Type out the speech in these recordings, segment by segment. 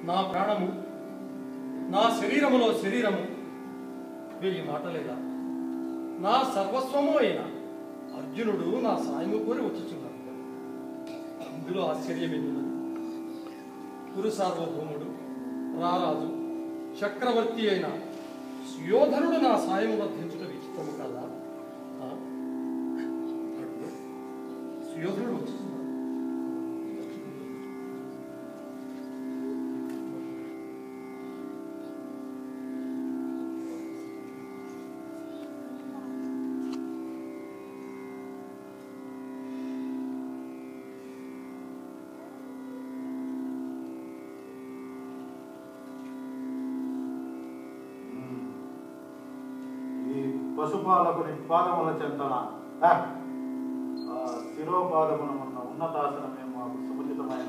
నా ప్రాణము నా శరీరములో శరీరము వెయ్యి మాటలేదా నా సర్వస్వము అయిన అర్జునుడు నా సాయము కోరి వచ్చుచున్నాడు ఇందులో ఆశ్చర్యమేమున్నది కురు సార్వభౌముడు రారాజు చక్రవర్తి అయిన సుయోధనుడు నా సాయము వర్ధించుట విచిత్రము కాదా ఆ? అడుగు. సుయోధనుడు వచ్చుచున్నాడు ఈ పశుపాలకుని పాదముల చెంతన ఆ, ఆ శిరోపాదమున ఉన్న ఉన్నతాసనమే మాకు సముచితమైన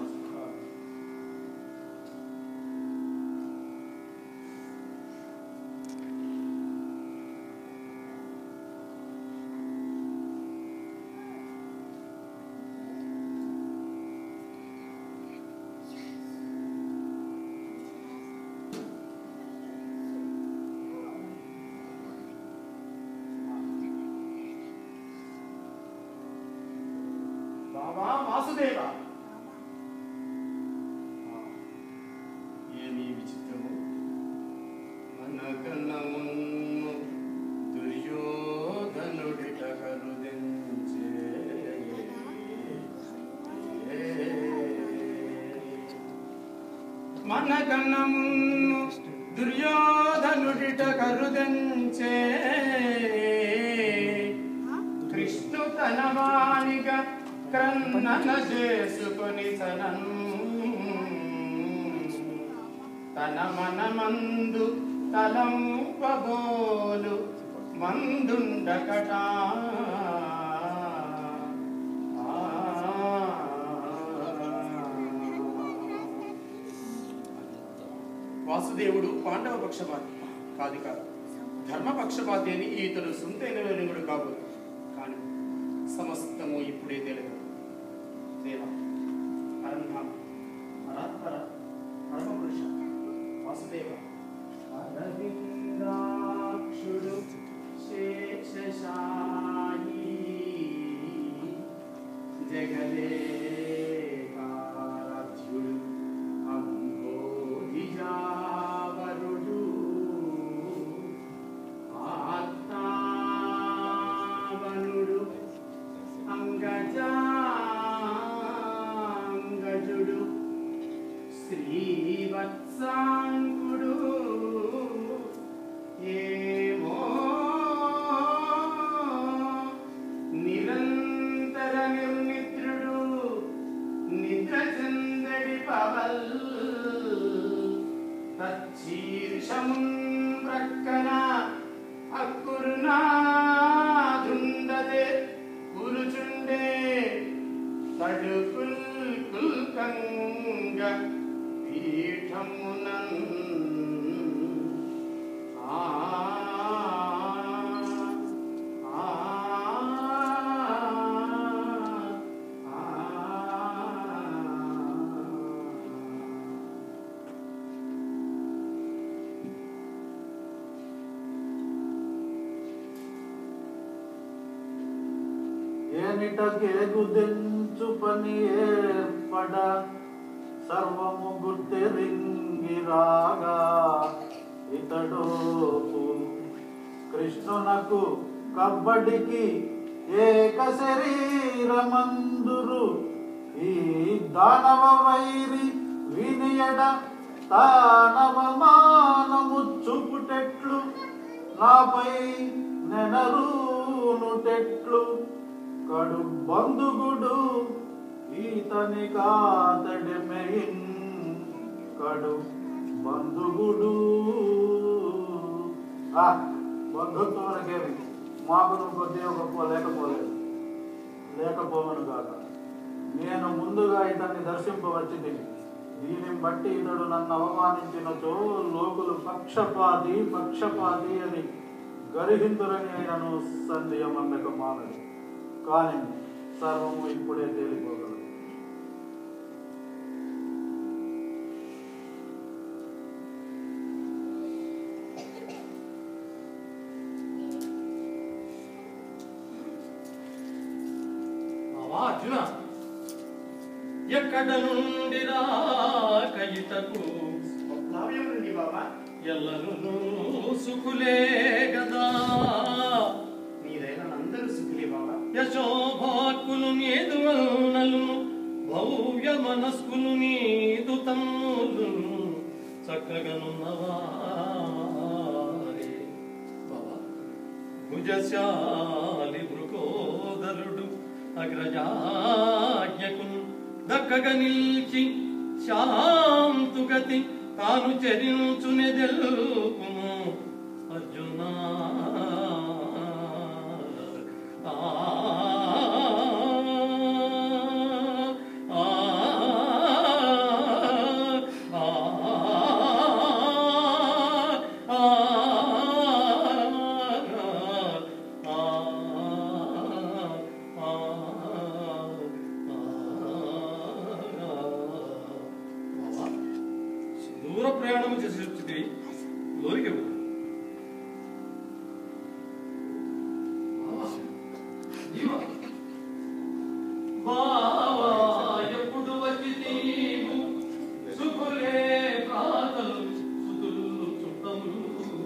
బాబా వాసుదేవ ఏమి విచిత్రము మనకన్న మున్ను దుర్యోధనుడిట కరుదించే మనకన్న మున్ను దుర్యోధనుడిట కరుదించే కృష్ణు తన వాణిగ క్రన్నన చేసుకొని తనన్ తన మనమందు తలంపబోలు మందుండకట వాసుదేవుడు పాండవ పక్షపాతి కాదు కాదు ధర్మ పక్షపాతి అని ఈతడు సొంతైన వెలుగుడు కాబోదు కానీ సమస్తము ఇప్పుడే తెలియదు దేవ పరంధామ పరాత్పర పరమపురుష వాసుదేవ అరవిందాక్షుడు శేషశాయి జగదేకారాధ్యుడు అంబోధిజావరుడు ఆత్మావనుడు అంగజాంగజుడు శ్రీవత్సాంగుడు ఏమో నిరంతర నిర్నిద్రుడు నిద్ర చందడి పవల్ తచ్చీర్షమున్ ప్రక్కన అక్కురునాదుండదే కూరుచుండే తడుకుల్ కుల్కంగ పీఠమునన్ ఆ ఆ ఆ ఏనిటకేగుదెంచు పని ఏర్పడ సర్వము గుర్తెరింగిరాగా ఇతడు కృష్ణునకు కబ్బడికి ఏక శరీరమందురు ఈ దానవ వైరి వినియడ తానవ మానము చూపుటెట్లు నాపై నెనరూనుటెట్లు కడు బంధుగుడు ఈతని కాతడి మెయిన్ కడు బంధుగుడు ఆ, బంధుత్వమునకేమి మాకును కొద్దిగా గొప్ప లేకపోలేదు లేకపోవను కాక నేను ముందుగా ఇతన్ని దర్శింపవచ్చి తిని దీనిని బట్టి ఇతడు నన్ను అవమానించినచో లోకులు పక్షపాతి పక్షపాతి అని గరిహిందురని అయినను సందేహమన్నక మానదు కానీ సర్వము ఇప్పుడే తేలిపోగలదు బావా అర్జున ఎక్కడ నుండి రా కయితకు లాభ్యం నుండి బాబా ఎల్లరూ సుఖులే గదా మీరైనా అందరూ సుఖులే బాబా యశోభాకులు నీదు వల్నలు భవ్య మనస్కులు నీదు తమ్ములు చక్కగనున్నవారే బాబా భుజశాలి భృకోదరుడు అగ్రజాజ్ఞకు దక్కగ నిల్చి శాంతుగతి తాను చరించునెదెల్పుము అర్జునా ఆ ఆ దూర ప్రయాణం చేసి వచ్చింది లోనికి వెళ్ళు. బావా, నీవా? బావా, ఎప్పుడు వచ్చి నీవు సుఖులే ప్రాతలు సుతులు చుట్టములు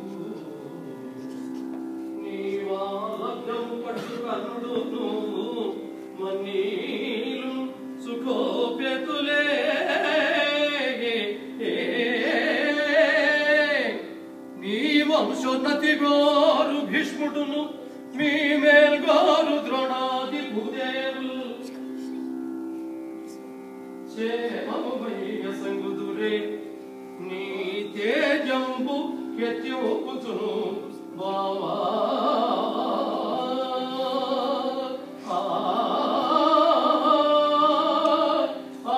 నీవా లగ్నము పట్టు కన్నుడును మన్నీలు సుఖోపేతులే నీ వంశోన్నతి గోరు భీష్ముడును మీ మేల్గోరు ద్రోణాది భూదేవులు క్షేమముమయ్య సంగుదురే నీ తేజంబు ఎత్తిఒప్పుచును బావా ఆ, ఆ,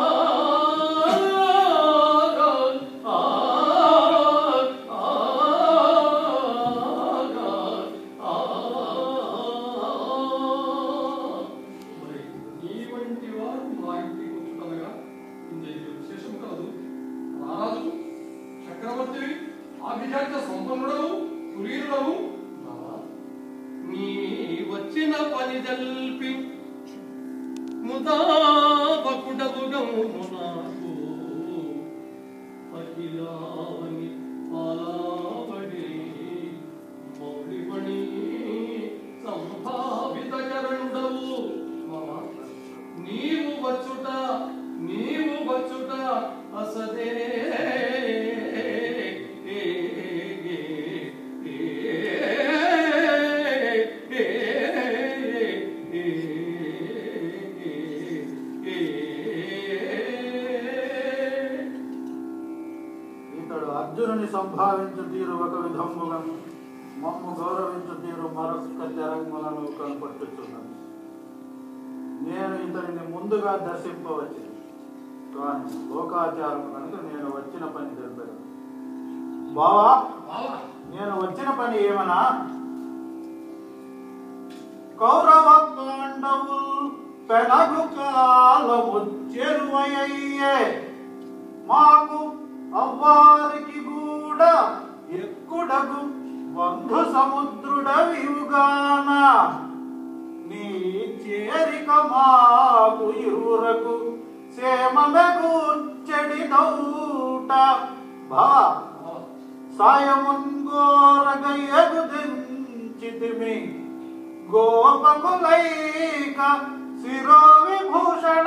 ఆ, మరి నీ వంటి వారు మా ఇంటికి వచ్చుటనగా ఇందులో విశేషం కాదు రారాజు చక్రవర్తివి ఆభిజాత్య సంపన్నుడవు కులీనుడవు బావా, నీ వచ్చిన పని జల్పి ముదాపకుడవుగము నాకు అఖిలావని పాలావడి మౌళిమణి సంభావిత చరణుడవు మామా, నీవు వచ్చుట నీవు వచ్చుట అసదే ఇతడు అర్జునుని సంభావించు తీరు ఒక విధములను మమ్ము గౌరవించు తీరు మరొక తెరంగులను కనపట్టుచున్నది నేను ఇతడిని ముందుగా దర్శింపవచ్చు కానీ లోకాచారం కనుక నేను వచ్చిన పని తెలిపాను బావా బావా నేను వచ్చిన పని ఏమనా కౌరవ పాండవులు పెనగు కాలము చెరువయ్యే మాకు అవ్వారికి కూడా ఎక్కుడగు బంధు సముద్రుడవివుగాన నీ చేరిక మాకు ఇరువురకు సేమమెగూర్చెడి దౌట భా బావా సాయముంగోరగయ్యగు దించితిమి గోపకులైక శిరో విభూషణ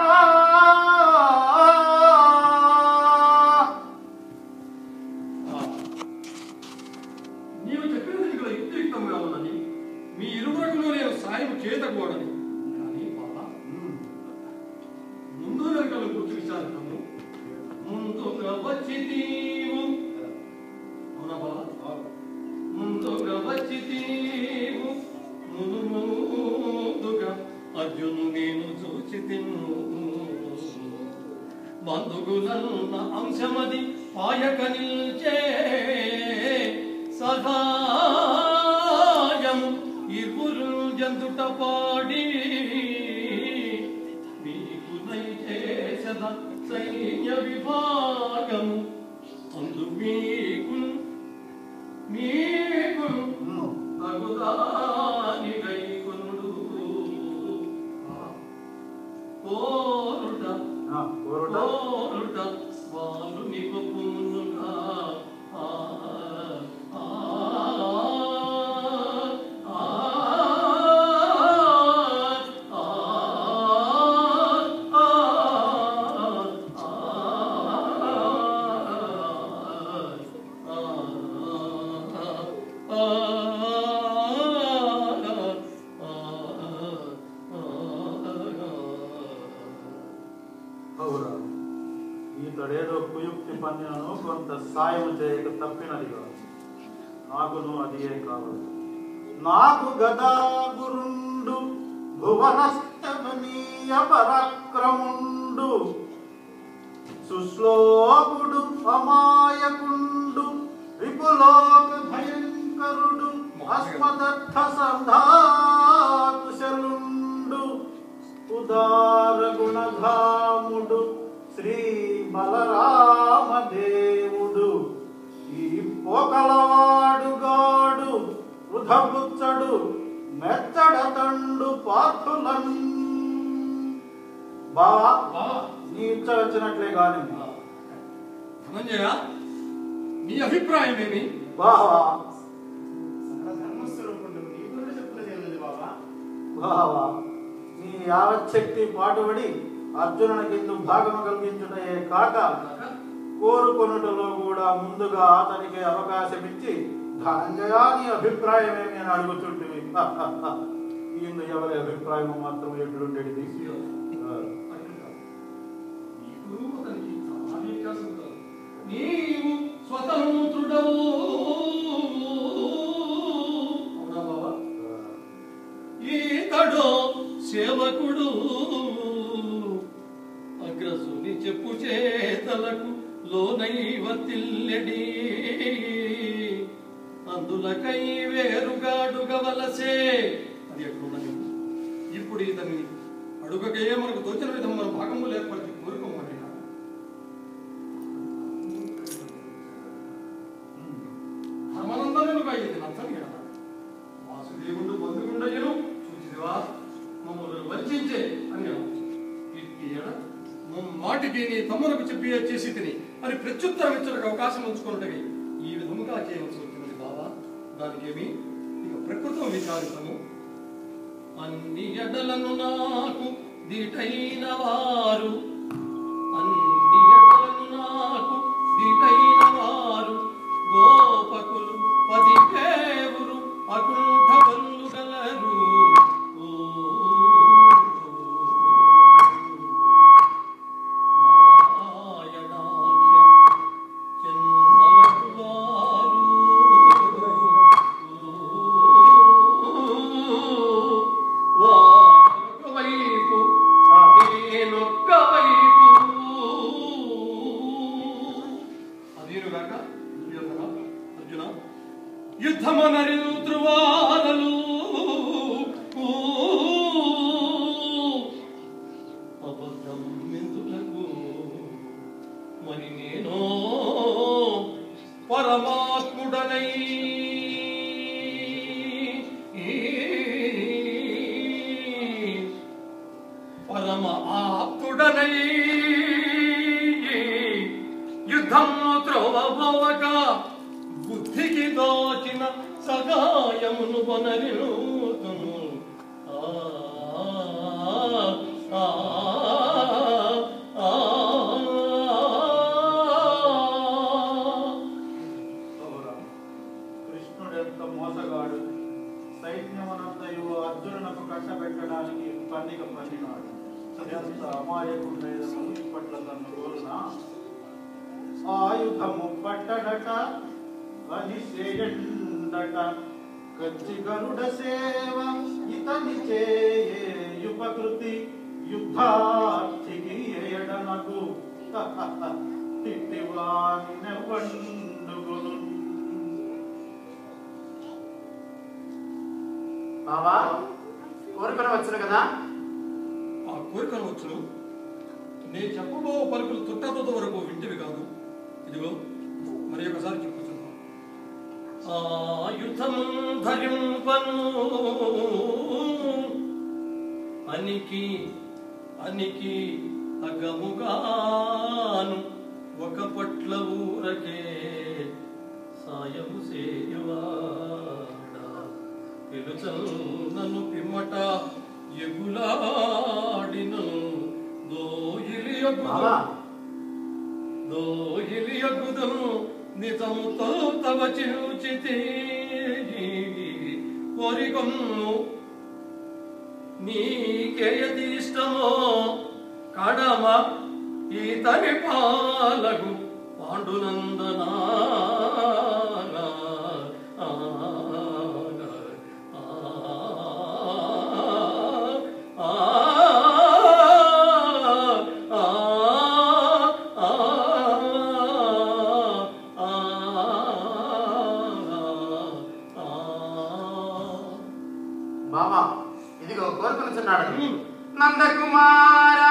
నీవు చెప్పినది ఇక్కడ యుక్తియుక్తంగా ఉన్నది మీ ఇరువురకులో నేను సాయం చేయతకూడని కానీ బాబా ముందు వెనుకలు గుర్తు విచారిస్తాను ముందుగా వచ్చి నీవు అవునా బాబా ముందుగా వచ్చి నీవు ముందు ముందుగా అర్జును నేను చూచి తిన్ను బంధుగులన్న అంశమది పాయక నిల్చే సహాయము ఇరువురు జంతుట పాడి నీకు నైచేసద సైన్య విభాగము అందు మీకు మీకు తగుదాని గైకొనుడు కోరుట ఆ, కోరుట కోరుట వారు నిపుణులుగా ఆ ఆ ఆ అవురా ఈతడేదో కుయుక్తి పన్యను కొంత సాయం చేయక తప్పినది కాదు నాకును అది ఏ కావాలి నాకు గదా గురుండు భువనస్తమనీయ పరాక్రముండు సుశ్లోకుడు అమాయకుండు విపులోక భయంకరుడు అస్మదర్థ సంధాకుశలుండు ఉదార గుణధాముడు శ్రీ బలరామదేవుడు ఈ పోకలవాడుగాడు వృధపుచ్చడు మెచ్చడతండు పార్థులన్ బా నీ ఇచ్చ వచ్చినట్లే గాని ధనంజయ నీ అభిప్రాయం ఏమి బావా సకల ధర్మస్వరూపుడు నీ గురుడు చెప్పులేదు బాబా బావా నీ యావచ్చక్తి పాటుపడి అర్జునునికి ఇందు భాగము కలిగించుటయే కాక కోరుకొనుటలో కూడా ముందుగా అతనికి అవకాశం ఇచ్చి ధనంజయా నీ అభిప్రాయం ఏమి అని అడుగుతుంటివి ఇందు ఎవరి అభిప్రాయం మాత్రం ఎట్లుండేది నీకు అతనికి చాలా వ్యత్యాసం కలదు. నీవు స్వతంత్రుడవు అవునా బావా ఈతడో సేవకుడు అగ్రసుని చెప్పు చేతలకు లోనైవ తిల్లెడి అందులకై వేరుగాడుగవలసే అది ఎట్లున్నది ఇప్పుడు ఇతన్ని అడుగకే మనకు తోచిన విధం మన భాగములు ఏర్పడితే కోరుకోమని ధర్మనందనులుగా ఇది నచ్చని ఎడల వాసుదేవుడు బంధుగుండయ్యను చూసిదివా మమ్మల్ని వంచే అని ఇట్టి ఎడ మమ్మ మాటికి నీ తమ్ములకు చెప్పి చేసి తిని అని ప్రత్యుత్తరం ఇచ్చడానికి అవకాశం ఉంచుకున్నట్టుగా ఈ విధముగా చేయవలసి వచ్చినది బాబా దానికేమి ఇక ప్రకృతం విచారితము అన్ని ఎడలను నాకు దీటైన వారు అన్ని ఎడలను నాకు దీటైన వారు గోపకులు పది పేవురు అకుంఠ గలరు నారాయణాఖ్య చెన్నలకు వారు వైపు నేనొక్క వైపు అదేనుగాక దుర్యోధన అర్జున యుద్ధమనరిద్రువారలు అబద్ధం ఎందులకు మరి నేను పరమాత్ముడనై పరమ ఆప్తుడనై యుద్ధము త్రోవబోవక బుద్ధికి దోచిన సగాయమును కొనరిలుతును ఆ ఆ, ఆ, అవురా. కృష్ణుడు ఎంత మోసగాడు సైన్యమనంతయు అర్జునునకు కట్టబెట్టడానికి పన్నిక పన్నినాడు ఎంత అమాయకుండేదను ఇప్పట్ల తను కోరునా ఆయుధము పట్టడట అని చేయండట కచ్చి గరుడ సేవ ఇతని చేయుపకృతి యుద్ధార్థికి ఏడనకు తిట్టివాని నెవ్వండుగును బాబా కోరుకొని వచ్చును కదా ఆ కోరికను వచ్చును నేను చెప్పబో పలుకులు తుట్టతో వరకు వింటివి కాదు ఇదిగో మరి ఒకసారి చెప్పుతున్నాను ఆయుధము ధరింపను అనికి అనికి అగముగాను ఒక పట్ల ఊరకే సాయము సేయువాడా పిలుచల్నను పిమ్మట ఎగులాడిను దోయిలి బావా దోయిలి అగుదను నిజముతో తవ చిరుచితి కోరికొమ్ము నీకేయది ఇష్టమో కడమ ఈతని పాలకు పాండునందనా బాబా ఇదిగో కోరుకునిచున్నాడు ఉమ్. నందకుమారా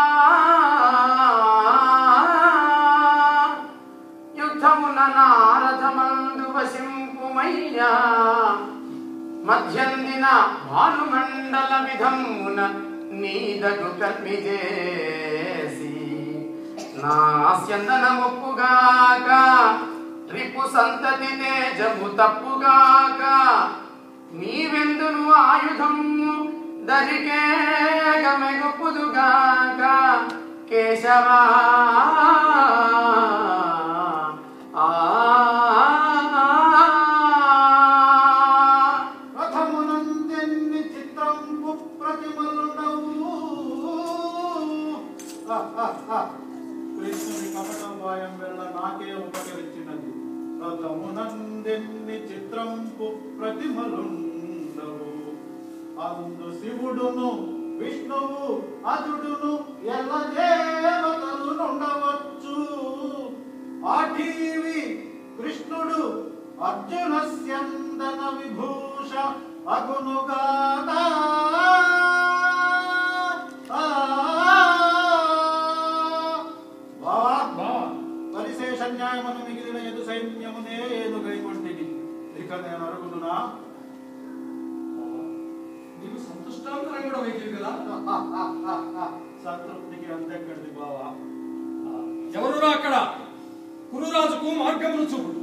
యుద్ధమున నారథమందు వసింపుమయ్యా మధ్యందిన భానుమండల విధమున నీదగు కర్మి చేసి నా స్యందనముప్పుగాక రిపు సంతతి తేజము తప్పుగాక నీవెందును ఆయుధము దరికేగమెగుపుదుగాక కేశవా ఆ రథమునందెన్ని చిత్రంపు ప్రతిమలుండవు ఆ, ఆ, ఆ. కృష్ణుని కపటోపాయం వెళ్ళ నాకే ఉపకరించినది రథమునందెన్ని చిత్రంపు ప్రతిమలుండవు అందు శివుడును విష్ణువు అజుడును ఎల్ల దేవతలు నుండవచ్చు ఆఠీవి కృష్ణుడు అర్జున స్యందన విభూష అగునుగాత పరిశేష న్యాయమును మిగిలిన ఎదు సైన్యమునే ఏను గైకొంటిని ఇక నేను అరుగుదునా నీకు సంతుష్టాంతరం కూడా వైద్యులు కదా సంతృప్తికి అంతెక్కడిది బావా ఎవరురా అక్కడ కురురాజుకు మార్గమును చూపుడు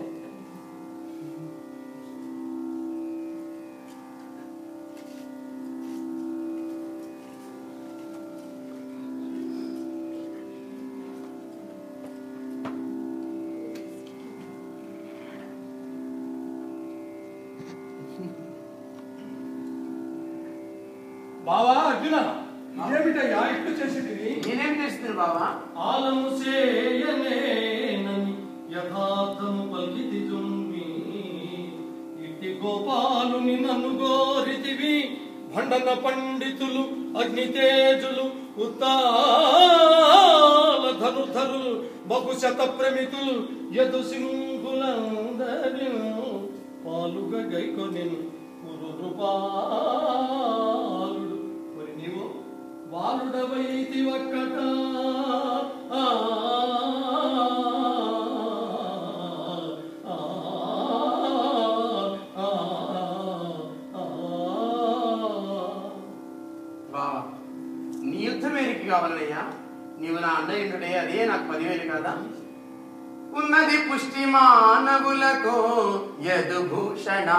బావా అర్జున ఇదేమిటయ్యా ఇట్లు చేసేటివి నేనేం చేస్తుంది బాబా ఆలము చేయనేనని యథార్థము పలికితి జుమ్మి ఇట్టి గోపాలుని నన్ను గోరితివి భండన పండితులు అగ్నితేజులు ఉత్తాల ధనుధరులు బహుశత ప్రమితులు యదు సింహులందరి పాలుగా గైకొనెను కురు రూపాలుడు మరి నీవు బాలుడవైతి ఒక్కట ఆ, ఆ, ఆ, ఆ, బావా నీ యుద్ధం ఏరికి కావాలయ్యా నీవు నా అండ ఇంటుడే అదే నాకు పదివేలు కాదా ఉన్నది పుష్టి మానవులకు యదుభూషణ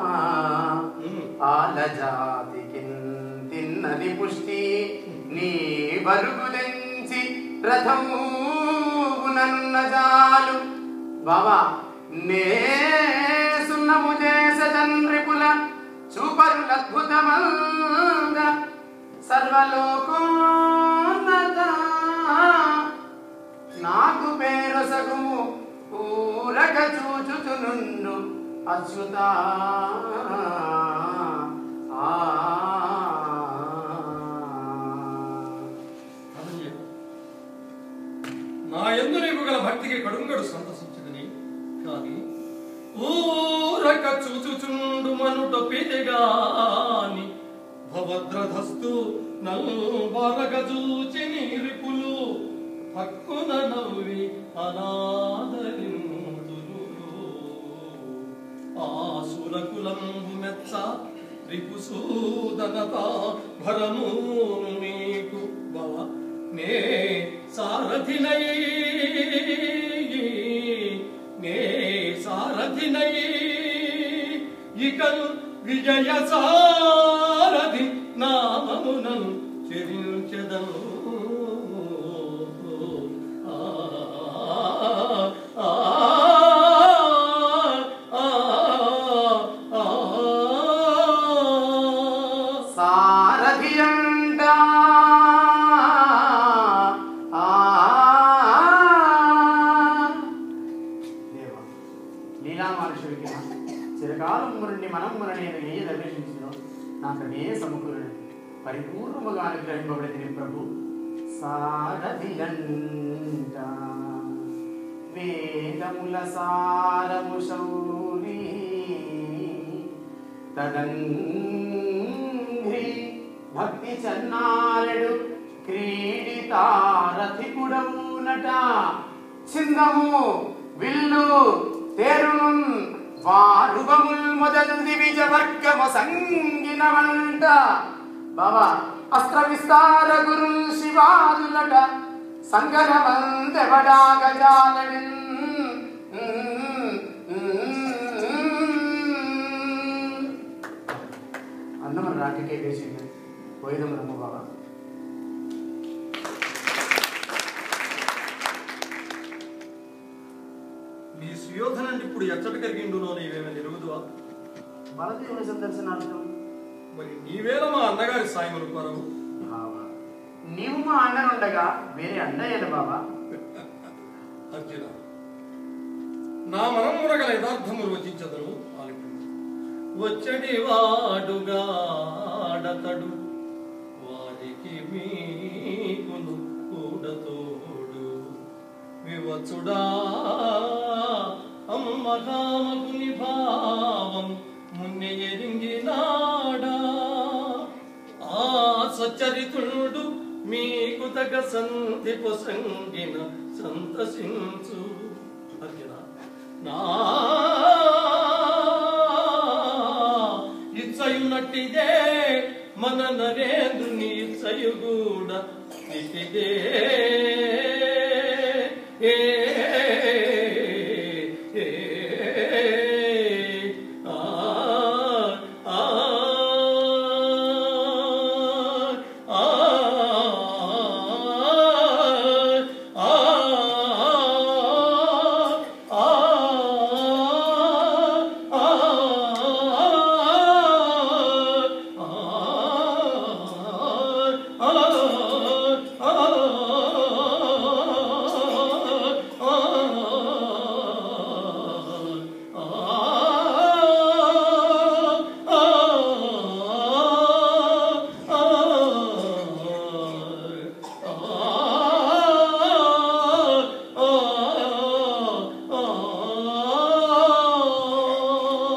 ఆలజాతికి తిన్నది పుష్టి నీ బరుగు తెంచి రథమునన్న జాలు బావా నే సున్నము చేస తండ్రిపుల చూపరులద్భుతమంగ సర్వలోకోన్నత నాకు పేరసగుము ఊరక చూచుచునుండు అచ్యుత ఆ అనన్య, నా ఎందు నీకు గల భక్తికి కడుంగడు సంతసించదని కాని ఊరక చూచుచుండు మనుట పీతిగాని భవద్రధస్తు నల్బారగ చూచి నీరిపులు హక్కున నవ్వి అనాదరిందురు ఆసురకులంబు మెచ్చ రిపుసూదనత భరమును నీకు సారథినై నే సారథినై ఇకను విజయ సారథి నామమునను చెరించదను ఆ, ఆ, ఆ, ఆ, ఆ. సారథియంట ఆ. దేవా, లీలా మహర్షుడికి చిరకాలం మురుణ్ణి మనం మురని ఏ అభిషించిన నాకు అదే సమకూరుడు పరిపూర్ణముగా అనుగ్రహింపబడింది ప్రభు సారథియంట వేదముల సారము శౌరి తదంఘ్రి భక్తి చన్నాలెడు క్రీడితారథికుడవునట చిందము విల్లు తేరును వారుగముల్ మొదలు దివిజ వర్గము సంగిన వంట బాబా అస్త్ర విస్తార గురు శివాదులట సంగరమందెవడా గజాలని అన్నమని రాకకే వేసింది పోయిదం రమ్మ బాబా నీ సుయోధనండి ఇప్పుడు ఎచ్చట కలిగిండునో నీవేమీ ఎరుగుదువా బలదేవుని సందర్శనార్థం మరి నీవేల మా అన్నగారి సాయములు కొరవు బాబా నీవు మా అన్ననుండగా వేరే అన్నయ్యను బాబా అర్జున నా మనం మురగల యథార్థములు వచించదను ఆలిపించు వచ్చడి వాడుగాడతడు వారికి మీకును కూడతోడు వివచుడా అమ్మకామకుని భావం మున్నె ఎరింగినాడా ఆ సచ్చరితుడు మీకు తగ సంధి పొసంగిన సంతసించు అర్జున నా ఇచ్చయునట్టిదే మన నరేంద్రుని ఇచ్చయు కూడా ఇటిదే ఏ ఏ ఆ ఆ ఆ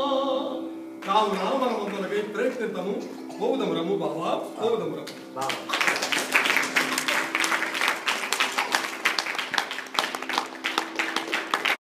కావున మనమందరకై ప్రయత్నిద్దాము పోవుదం రమ్ము బావా పోవుదం రమ్ము బాబా